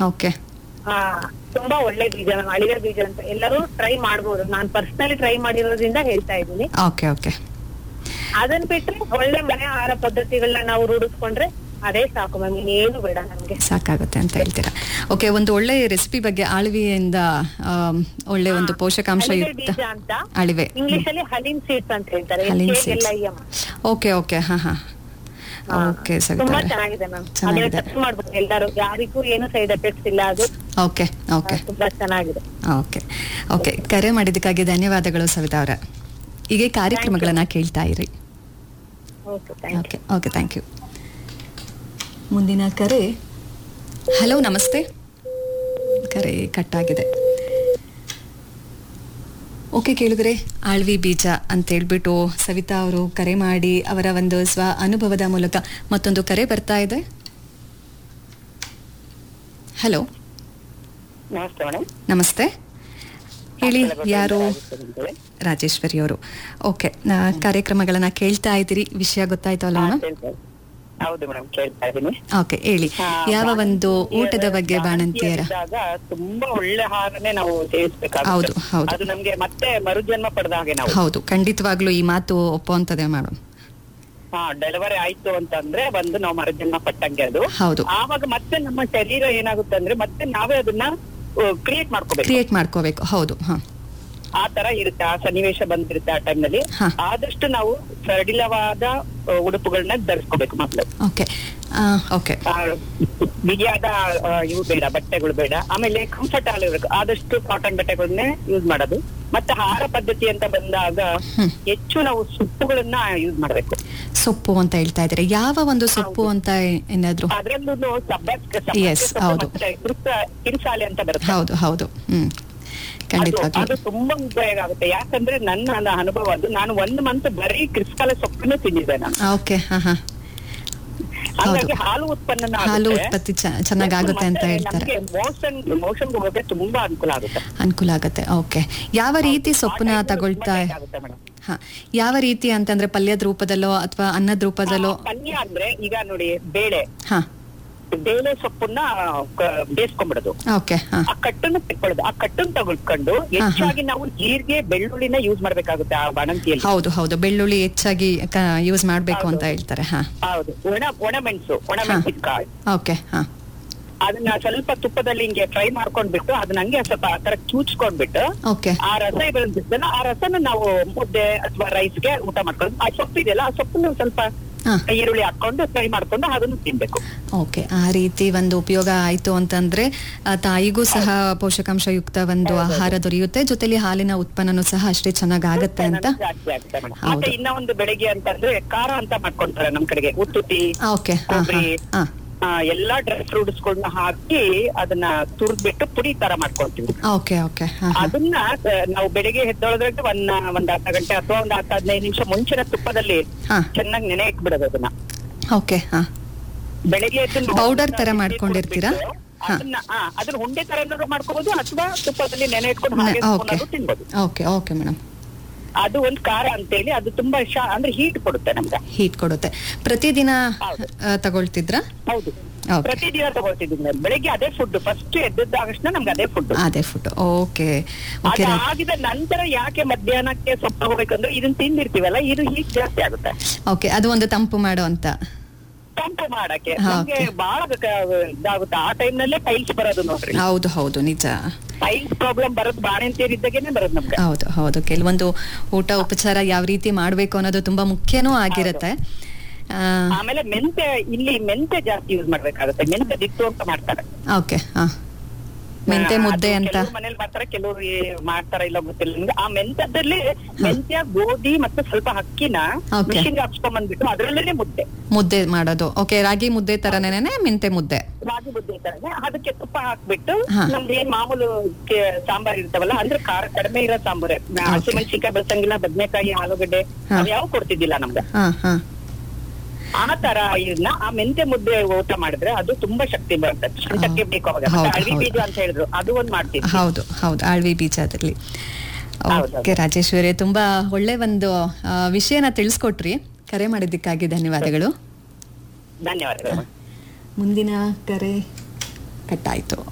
Okay ಆ, ತುಂಬಾ ಒಳ್ಳೆ ಬೀಜ ಮ್ಯಾಮ್ ಅಳಿವೆ ಬೀಜ ಅಂತ ಎಲ್ಲರೂ ಟ್ರೈ ಮಾಡ್ಬೋದು ನಾನ್ ಪರ್ಸನಲಿ ಟ್ರೈ ಮಾಡಿರೋದ್ರಿಂದ ಹೇಳ್ತಾ ಇದ್ದೀನಿ ಓಕೆ ಓಕೆ ಅದನ್ ಬಿಟ್ರೆ ಒಳ್ಳೆ ಮನೆ ಆಹಾರ ಪದ್ಧತಿಗಳನ್ನ ನಾವು ರೂಢಿಸ್ಕೊಂಡ್ರೆ ಅದೇ ಸಾಕು ಮ್ಯಾಮ್ ಇನ್ನೇನು ಬೇಡ ನಮ್ಗೆ ಸಾಕಾಗುತ್ತೆ ಅಂತ ಹೇಳ್ತೀರಾ ಓಕೆ ಒಂದು ಒಳ್ಳೆ ರೆಸಿಪಿ ಬಗ್ಗೆ ಆಳ್ವಿಯಿಂದ ಆಮ್, ಒಳ್ಳೆ ಒಂದು ಪೋಷಕಾಂಶ ಅಳಿವೆ ಯುಕ್ತ ಬೀಜ ಅಂತ ಅಳಿವೆ ಇಂಗ್ಲಿಷ್ ಅಲ್ಲಿ ಹಲಿನ್ ಸೀಡ್ಸ್ ಅಂತ ಹೇಳ್ತಾರೆ ಹಲಿನ್ H A L I M. Okay okay ಹಾ ಹಾ ಹಾ. ಓಕೆ ತುಂಬಾ ಸವಿತಾ ಚೆನ್ನಾಗಿದೆ ಮ್ಯಾಮ್ ಚೆನ್ನಾಗಿದೆ. ಅದನ್ನ ಮಾಡ್ಬೋದು ಎಲ್ಲರೂ ಯಾರಿಗೂ ಏನು ಸೈಡ್ ಎಫೆಕ್ಟ್ಸ್ ಇಲ್ಲ ಅದು ಓಕೆ ಓಕೆ ಆ, ತುಂಬಾ ಚೆನ್ನಾಗಿದೆ ಓಕೆ ಓಕೆ ಕರೆ ಮಾಡಿದ್ದಕ್ಕಾಗಿ ಧನ್ಯವಾದಗಳು ಸವಿತಾ ಅವರ ಹೀಗೆ ಕಾರ್ಯಕ್ರಮಗಳನ್ನ ಕೇಳ್ತಾ ಇರಿ okay thank okay okay thank you ಮುಂದಿನ ಕರೆ ಹಲೋ ನಮಸ್ತೆ ಕರೆ ಕಟ್ಟಾಗಿದೆ ಓಕೆ ಕೇಳಿದ್ರೆ ಆಳ್ವಿ ಬೀಜ ಅಂತ ಹೇಳ್ಬಿಟ್ಟು ಸವಿತಾ ಅವರು ಕರೆ ಮಾಡಿ ಅವರ ಒಂದು ಸ್ವ ಅನುಭವದ ಮೂಲಕ ಮತ್ತೊಂದು ಕರೆ ಬರ್ತಾ ಇದೆ ಹಲೋ ನಮಸ್ತೆ ಮೇಡಮ್ ನಮಸ್ತೆ ಹೇಳಿ ಯಾರು ರಾಜೇಶ್ವರಿ ಅವರು ಓಕೆ ಕಾರ್ಯಕ್ರಮಗಳನ್ನ ಕೇಳ್ತಾ ಇದ್ದೀರಿ ವಿಷಯ ಗೊತ್ತಾಯ್ತು ಅಲ್ಲ ಮೇಡಮ್ ಹೌದು ಮೇಡಮ್ ಕೇಳ್ತಾ ಇದ್ದೀನಿ ಓಕೆ ಹೇಳಿ ಯಾವ ಒಂದು ಊಟದ ಬಗ್ಗೆ ಬಾಣಂತಿಯರ ಇದ್ದಾಗ ತುಂಬಾ ಒಳ್ಳೆ ಆಹಾರನೇ ನಾವು ಸೇವಿಸ್ಬೇಕಾಗುತ್ತೆ ಹೌದು, ಹೌದು. ಅದು ನಮ್ಗೆ ಮತ್ತೆ ಮರುಜನ್ಮ ಪಡೆದ ಹಾಗೆ ನಾವು ಹೌದು ಖಂಡಿತವಾಗ್ಲೂ ಈ ಮಾತು ಒಪ್ಪುವಂತದೆ ಮೇಡಮ್ ಹಾ ಡೆಲಿವರಿ ಆಯ್ತು ಅಂತಂದ್ರೆ ಬಂದು ನಾವು ಮರುಜನ್ಮ ಪಟ್ಟಂಗೆ ಅದು ಹೌದು ಆವಾಗ ಮತ್ತೆ ನಮ್ಮ ಶರೀರ ಏನಾಗುತ್ತೆ ಅಂದ್ರೆ ಮತ್ತೆ ನಾವೇ ಅದನ್ನ ಕ್ರಿಯೇಟ್ ಮಾಡ್ಕೋಬೇಕು ಕ್ರಿಯೇಟ್ ಮಾಡ್ಕೋಬೇಕು ಹೌದು ಹಾ ಆ ತರ ಇರುತ್ತೆ ಆ ಸನ್ನಿವೇಶ ಬಂದಿರುತ್ತೆ ಆ time ನಲ್ಲಿ ಹಾ. ಆದಷ್ಟು ನಾವು ಸಡಿಲವಾದ ಆ, ಉಡುಪುಗಳನ್ನ ಧರಿಸ್ಕೋಬೇಕು ಮೊದ್ಲು ಓಕೆ ಓಕೆ ಆ, ಬಿಗಿಯಾದ ಆ, ಇವು ಬೇಡ ಬಟ್ಟೆಗಳು ಬೇಡ ಆಮೇಲೆ ಕಂಫರ್ಟಬಲ್ ಇರಬೇಕು ಆದಷ್ಟು ಕಾಟನ್ ಬಟ್ಟೆಗಳನ್ನೇ ಯೂಸ್ ಮಾಡೋದು ಮತ್ತೆ ಆಹಾರ ಪದ್ಧತಿ ಅಂತ ಬಂದಾಗ ಹ್ಮ್. ಹೆಚ್ಚು ನಾವು ಸೊಪ್ಪುಗಳನ್ನ ಯೂಸ್ ಮಾಡ್ಬೇಕು ಸೊಪ್ಪು ಅಂತ ಹೇಳ್ತಾ ಇದ್ದೀರಾ ಯಾವ ಒಂದು ಸೊಪ್ಪು ಅಂತ ಏನಾದ್ರು ಅದ್ರಲ್ಲೂ ಸಬ್ಬಾಸ್ಗೆ Yes, ಹೌದು. ಕಿರಿಸಾಲೆ ಅಂತ ಬರುತ್ತೆ ಹೌದು ಹೌದು ಹ್ಮ್ ಅದು ಖಂಡಿತವಾಗ್ಲೂ ಅದು ತುಂಬಾ ಉಪಯೋಗ ಆಗುತ್ತೆ ಯಾಕಂದ್ರೆ ನನ್ನ ಅನ- ಅನುಭವ ಅದು ನಾನು ಒಂದ್ ಮಂತ್ ಬರೀ ಕ್ರಿಸ್ಕಾಲ ಸೊಪ್ಪನ್ನು ತಿಂದಿದ್ದೆ ನಾನು ಓಕೆ ಹಾ ಹಾ ಹಾಗಾಗಿ ಹಾಲು ಉತ್ಪನ್ನ ಹಾಲು ಉತ್ಪತ್ತಿ ಚ- ಚೆನ್ನಾಗಾಗುತ್ತೆ ಅಂತ ಹೇಳ್ತಾರೆ ಮೋಷನ್ ಮೋಷನ್ ಹೋಗೋಕೆ ತುಂಬಾ ಅನುಕೂಲ ಆಗುತ್ತೆ ಅನುಕೂಲ ಆಗುತ್ತೆ ಓಕೆ ಯಾವ ರೀತಿ ಸೊಪ್ಪನ್ನ ತಗೊಳ್ತಾ ಆಗುತ್ತೆ ಮೇಡಮ್ ಹಾ ಯಾವ ರೀತಿ ಅಂತಂದ್ರೆ ಪಲ್ಯದ ರೂಪದಲ್ಲೋ ಅಥವಾ ಅನ್ನದ ರೂಪದಲ್ಲೋ ಪಲ್ಯ ಅಂದ್ರೆ ಈಗ ನೋಡಿ ಬೇಳೆ ಹಾ ಬೇಳೆ ಸೊಪ್ಪನ್ನ ಕ- ಬೇಯಿಸ್ಕೊಂಡ್ಬಿಡೋದು ಓಕೆ ಹಾ ಆ ಕಟ್ಟನ್ನು ತೆಕ್ಕೊಳ್ಳೋದು ಆ ಕಟ್ಟನ್ನು ತಗೊಳ್ಕೊಂಡು ಹೆಚ್ಚಾಗಿ ನಾವು ಜೀರಿಗೆ ಬೆಳ್ಳುಳ್ಳಿನ ಯೂಸ್ ಮಾಡ್ಬೇಕಾಗುತ್ತೆ ಆ ಬಾಣಂತಿಯಲ್ಲಿ ಹೌದು ಹೌದು ಬೆಳ್ಳುಳ್ಳಿ ಹೆಚ್ಚಾಗಿ ಯೂಸ್ ಮಾಡ್ಬೇಕು ಅಂತ ಹೇಳ್ತಾರೆ ಹಾ ಹೌದು ಒಣ ಒಣ ಮೆಣಸು ಒಣ ಹಾ. ಮೆಣಸಿನಕಾಯಿ ಓಕೆ ಹಾ ಅದನ್ನ ಸ್ವಲ್ಪ ತುಪ್ಪದಲ್ಲಿ ಹಿಂಗೆ ಫ್ರೈ ಮಾಡ್ಕೊಂಡ್ಬಿಟ್ಟು ಅದನ್ನ ಹಂಗೆ ಸ್ವಲ್ಪ ಆ ತರ ಚೂಚ್ಕೊಂಡ್ಬಿಟ್ಟು ಓಕೆ ಆ ರಸ ಬರುತ್ತಲ್ಲ ಆ ರಸನ ನಾವು ಮುದ್ದೆ ಅಥವಾ ರೈಸ್ಗೆ ಊಟ ಮಾಡ್ಕೊಂಡು ಆ ಸೊಪ್ಪು ಇದೆಯಲ್ಲ ಆ ಸೊಪ್ಪನ್ನು ಸ್ವಲ್ಪ ಹಾ ಈರುಳ್ಳಿ ಹಾಕೊಂಡು ಫ್ರೈ ಮಾಡ್ಕೊಂಡು ಅದನ್ನು ತಿನ್ಬೇಕು ಓಕೆ ಆ ರೀತಿ ಒಂದು ಉಪಯೋಗ ಆಯ್ತು ಅಂತಂದ್ರೆ ಆ ತಾಯಿಗೂ ಸಹ ಪೋಷಕಾಂಶಯುಕ್ತ ಒಂದು ಆಹಾರ ದೊರೆಯುತ್ತೆ ಜೊತೆಲಿ ಹಾಲಿನ ಉತ್ಪನ್ನನೂ ಸಹ ಅಷ್ಟೇ ಚೆನ್ನಾಗಾಗತ್ತೆ ಅಂತ ಜಾಸ್ತಿ ಆಗುತ್ತೆ ಮೇಡಮ್ ಹೌದು. ಮತ್ತೆ ಇನ್ನ ಒಂದು ಬೆಳಗ್ಗೆ ಅಂತಂದ್ರೆ ಖಾರ ಅಂತ ಮಾಡ್ಕೊಂತಾರೆ ನಮ್ ಕಡೆಗೆ ಉತ್ತುತ್ತಿ ಓಕೆ ಹಾ ಹಾ ಕೊಬ್ಬರಿ, ಹಾ ಆ, ಎಲ್ಲಾ ಡ್ರೈ ಫ್ರೂಟ್ಸ್ ಗಳನ್ನ ಹಾಕಿ ಅದನ್ನ ತುರ್ದ್ಬಿಟ್ಟು ಪುಡಿ ತರ ಮಾಡ್ಕೊಳ್ತೀವಿ ಓಕೆ ಓಕೆ ಹಾ ಹಾ ಅದನ್ನ ಆ, ನಾವು ಬೆಳಿಗ್ಗೆ ಎದ್ದೊಳದ್ರಲ್ಲಿ ಒಂದ್ ಒಂದ್ ಅರ್ಧ ಗಂಟೆ ಅಥವಾ ಒಂದ್ ಹತ್ತು ಹದಿನೈದು ನಿಮಿಷ ಮುಂಚಿನ ತುಪ್ಪದಲ್ಲಿ ಹಾ ಚೆನ್ನಾಗಿ ನೆನೆ ಇಟ್ಬಿಡೋದು ಅದನ್ನ ಓಕೆ ಹಾ ಬೆಳಿಗ್ಗೆ ಎದ್ದು ನಾವು Powder ತರ ಅದನ್ನ ಮಾಡ್ಕೊಂಡಿರ್ತೀರಾ? ಬಿಟ್ಟು ಹಾ. ಅದನ್ನ ಆ, ಅದನ್ನ ಉಂಡೆ ತರ ಏನಾದ್ರು ಮಾಡ್ಕೋಬಹುದು ಅಥವಾ ತುಪ್ಪದಲ್ಲಿ ನೆನೆ ಇಟ್ಕೊಂಡು ಹಾಗೆ ಓಕೆ ಸ್ಪೂನಲ್ಲಿ ತಿನ್ಬೋದು ಓಕೆ ಓಕೆ ಮೇಡಮ್ ಅದು ಒಂದ್ ಖಾರ ಅಂತೇಳಿ ಅದು ತುಂಬಾ ಶಾ ಅಂದ್ರೆ ಹೀಟ್ ಕೊಡುತ್ತೆ ನಮ್ಗೆ ಹೀಟ್ ಕೊಡುತ್ತೆ ಪ್ರತಿದಿನ ಹೌದು. ಆ, ತಗೊಳ್ತಿದ್ರಾ ಹೌದು ಓಕೆ ಪ್ರತಿದಿನ ತಗೊಳ್ತಿದ್ದೀನಿ ನಾನು. ಬೆಳಿಗ್ಗೆ ಅದೇ ಫುಡ್ ಫಸ್ಟ್ ಎದ್ದಿದ್ದಾಗಷ್ಟೇ ನಮ್ಗೆ ಅದೇ ಫುಡ್ ಅದೇ ಫುಡ್ ಓಕೆ ಓಕೆ ಅದು ಆಗಿದ ನಂತರ ಯಾಕೆ ಮಧ್ಯಾಹ್ನಕ್ಕೆ ಸೊಪ್ಪು ತಗೋಬೇಕಂದ್ರೆ ಇದನ್ನ ತಿಂದಿರ್ತೀವಲ್ಲ ಇದು ಹೀಟ್ ಜಾಸ್ತಿ ಆಗುತ್ತೆ ಓಕೆ ಅದು ಒಂದು ತಂಪು ಮಾಡೋ ಅಂತ ತಂಪು ಮಾಡಕ್ಕೆ ಹಾ, ನಮ್ಗೆ okay. ಬಹಳ ಕ- ಇದಾಗುತ್ತೆ ಆ ಟೈಮ್ ನಲ್ಲೇ ಟೈಲ್ಸ್ ಬರೋದು ನೋಡ್ರಿ ಹೌದು ಹೌದು ನಿಜ ಟೈಲ್ಸ್ ಪ್ರಾಬ್ಲಮ್ ಬರೋದು ಬಾಣಂತಿಯರಿದ್ದಾಗೇನೆ ಬರೋದು ನಮ್ಗೆ ಹೌದು ಹೌದು ಕೆಲವೊಂದು ಊಟ ಉಪಚಾರ ಯಾವ ರೀತಿ ಮಾಡ್ಬೇಕು ಅನ್ನೋದು ತುಂಬಾ ಮುಖ್ಯನೂ ಆಗಿರುತ್ತೆ ಆ, ಆಮೇಲೆ ಮೆಂತೆ ಇಲ್ಲಿ ಮೆಂತೆ ಜಾಸ್ತಿ ಯೂಸ್ ಮಾಡ್ಬೇಕಾಗುತ್ತೆ ಮೆಂತೆ ದಿತ್ತು ಅಂತ ಮಾಡ್ತಾರೆ ಓಕೆ ಹಾ ಮೆಂತೆ ಆ, ಮುದ್ದೆ ಅದು ಅಂತ ಕೆಲವ್ರು ಮನೇಲಿ ಮಾಡ್ತಾರೆ ಕೆಲವರು ಮಾಡ್ತಾರ ಇಲ್ಲ ಗೊತ್ತಿಲ್ಲ ನಿಮ್ಗೆ ಆ ಮೆಂತದಲ್ಲಿ ಮೆಂತ್ಯ ಗೋಧಿ ಮತ್ತೆ ಸ್ವಲ್ಪ ಅಕ್ಕಿನ Okay. ಮಿಷಿನ್ ಹಾಕ್ಸ್ಕೊಂಡ್ ಬಂದ್ಬಿಟ್ಟು ಅದ್ರಲ್ಲೇನೆ ಮುದ್ದೆ ಮುದ್ದೆ ಮಾಡೋದು ಓಕೆ ರಾಗಿ ಮುದ್ದೆ ತರನೇನೆ ಮೆಂತೆ ಮುದ್ದೆ ರಾಗಿ ಮುದ್ದೆ ತರನೇ ಅದಕ್ಕೆ ತುಪ್ಪ ಹಾಕ್ಬಿಟ್ಟು ಹಾ. ನಮ್ದು ಏನ್ ಮಾಮೂಲು ಕೆ- ಸಾಂಬಾರ್ ಇರ್ತಾವಲ್ಲ ಅಂದ್ರೆ ಖಾರ ಕಡಿಮೆ ಇರೋ ಸಾಂಬಾರ್ ಹಸಿಮೆಣಸಿನ್ಕಾಯಿ ಬೆಳ್ಸಂಗಿಲ್ಲ ಬದನೆಕಾಯಿ ಆಲೂಗಡ್ಡೆ ಹಾ. ಯಾವ ಕೊಡ್ತಿದ್ದಿಲ್ಲ ನಮ್ಗೆ ಹಾ ಹಾ ಆ ತರ ಇದನ್ನ ಆ ಮೆಂತೆ ಮುದ್ದೆ ಊಟ ಮಾಡಿದ್ರೆ ಅದು ತುಂಬಾ ಶಕ್ತಿ ಬರುತ್ತೆ ಸೊಂಟಕ್ಕೆ ಬೇಕು ಅವಾಗ ಮತ್ತೆ ಹೌದು, ಅಳವಿ ಹೌದು. ಬೀಜ ಅಂತ ಹೇಳಿದ್ರು ಅದು ಒಂದ್ ಮಾಡ್ತೀವಿ ಹೌದು ಹೌದು ಆಳ್ವಿ ಬೀಜ ಅದರಲ್ಲಿ ಹೌದು, ಓಕೆ ರಾಜೇಶ್ವರಿ ತುಂಬಾ ಒಳ್ಳೆ ಒಂದು ಆ, ವಿಷಯನ ತಿಳಿಸ್ಕೊಟ್ರಿ ಕರೆ ಮಾಡಿದ್ದಕ್ಕಾಗಿ ಧನ್ಯವಾದಗಳು ಧನ್ಯವಾದಗಳು ಮುಂದಿನ ಕರೆ ಕಟ್ಟಾಯ್ತು